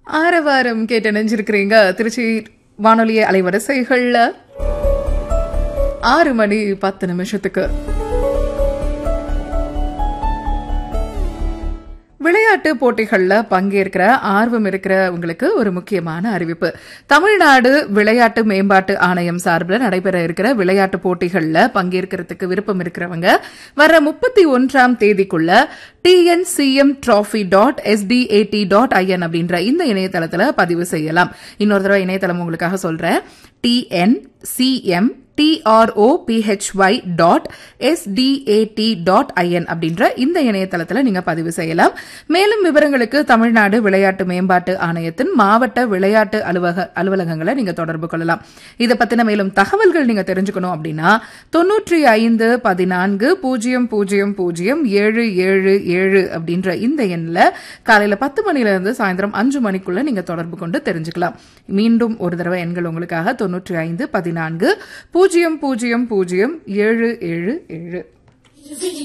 ஆரவாரம் கேட்டு நினைஞ்சிருக்கிறீங்க திருச்சி வானொலி அலைவரிசைகள்ல ஆறு மணி பத்து நிமிஷத்துக்கு விளையாட்டு போட்டிகள்ல பங்கேற்கிற ஆர்வம் இருக்கிற உங்களுக்கு ஒரு முக்கியமான அறிவிப்பு தமிழ்நாடு விளையாட்டு மேம்பாட்டு ஆணையம் சார்பில் நடைபெற இருக்கிற விளையாட்டு போட்டிகள்ல பங்கேற்கிறதுக்கு விருப்பம் இருக்கிறவங்க வர முப்பத்தி ஒன்றாம் தேதிக்குள்ள TNCM trophy dot STAT dot IN அப்படின்ற இந்த இணையதளத்துல பதிவு செய்யலாம் இன்னொரு தடவை இணையதளம் உங்களுக்காக சொல்றேன் TNCM TROPHY dot STAT dot IN அப்படின்ற இந்த இணையதளத்தில் நீங்க பதிவு செய்யலாம் மேலும் விவரங்களுக்கு தமிழ்நாடு விளையாட்டு மேம்பாட்டு ஆணையத்தின் மாவட்ட விளையாட்டு அலுவலக அலுவலகங்களை நீங்க தொடர்பு கொள்ளலாம் இதை பத்தின மேலும் தகவல்கள் நீங்க தெரிஞ்சுக்கணும் அப்படின்னா தொன்னூற்றி ஐந்து பதினான்கு பூஜ்ஜியம் பூஜ்ஜியம் பூஜ்ஜியம் ஏழு ஏழு ஏழு அப்படின்ற இந்த எண்ணில் காலையில பத்து மணில இருந்து சாயந்தரம் அஞ்சு மணிக்குள்ள நீங்க தொடர்பு கொண்டு தெரிஞ்சுக்கலாம் மீண்டும் ஒரு தடவை எண்கள் உங்களுக்காக தொன்னூற்றி ஐந்து பதினான்கு பூஜ்ஜியம் பூஜ்ஜியம் பூஜ்ஜியம் ஏழு ஏழு ஏழு